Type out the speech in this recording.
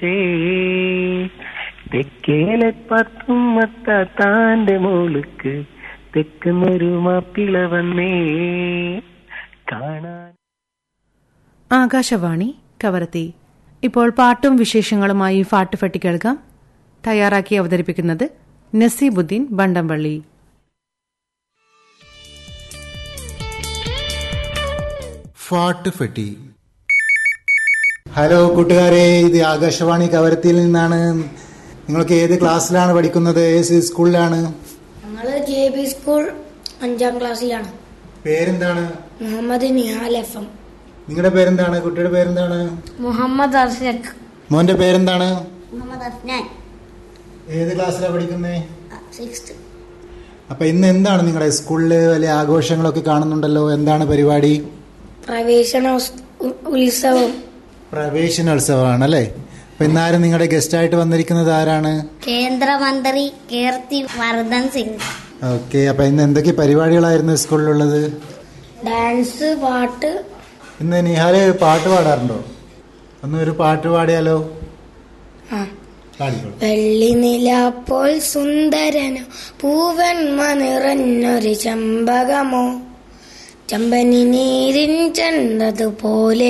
തെക്കേലെ പത്തുമ്മത്ത താന്റെ മോൾക്ക് തെക്കുന്നൊരു മാപ്പിള വന്നേ കാണാൻ ആകാശവാണി കവരത്തി ഇപ്പോൾ പാട്ടും വിശേഷങ്ങളുമായി ഫാട്ടുഫെട്ടി കേൾക്കാം തയ്യാറാക്കി അവതരിപ്പിക്കുന്നത് നസീബുദ്ദീൻ ബണ്ടംപള്ളി ഫാട്ട് ഫെട്ടി ഹലോ കൂട്ടുകാരെ ഇത് ആകാശവാണി കവരത്തിയിൽ നിന്നാണ് നിങ്ങൾക്ക് ഏത് ക്ലാസ്സിലാണ് പഠിക്കുന്നത് ഏത് സ്കൂളിലാണ് ഞങ്ങൾ ജെ ബി സ്കൂൾ അഞ്ചാം ക്ലാസ്സിലാണ് പേരെന്താണ് മുഹമ്മദ് നിഹാൽ എഫ് എം നിങ്ങളുടെ പേരെന്താണ് കുട്ടിയുടെ പേരെന്താണ് മുഹമ്മദ് അർഷക് മോന്റെ പേരെന്താണ് മുഹമ്മദ് അഫ്നാൻ ഏത് ക്ലാസ്സിലാണ് പഠിക്കുന്നത് സിക്സ്ത് അപ്പൊ ഇന്ന് എന്താണ് നിങ്ങളുടെ സ്കൂളിൽ വലിയ ആഘോഷങ്ങളൊക്കെ കാണുന്നുണ്ടല്ലോ എന്താണ് പരിപാടി പ്രവേശന ഉസ്- ഉ- ഉത്സവം പ്രവേശനോത്സവമാണ് അല്ലേ അപ്പൊ ഇന്നാരും നിങ്ങളുടെ ഗസ്റ്റ് ആയിട്ട് വന്നിരിക്കുന്നത് ആരാണ് കേന്ദ്രമന്ത്രി കീർത്തി വർദ്ധൻ സിംഗ് ഓക്കെ അപ്പൊ ഇന്ന് എന്തൊക്കെ പരിപാടികളായിരുന്നു സ്കൂളിലുള്ളത് ഡാൻസ് പാട്ട് ഇന്ന് നിഹാല് പാട്ട് പാടാറുണ്ടോ ഒന്ന് ഒരു പാട്ട് പാടിയാലോ ആ പാടിക്കോളൂ വെള്ളി നിലാപ്പോൾ സുന്ദരനോ പൂവന്മ നിറഞ്ഞൊരു ചമ്പകമോ ചമ്പനി നീരിൻ ചെന്നതുപോലെ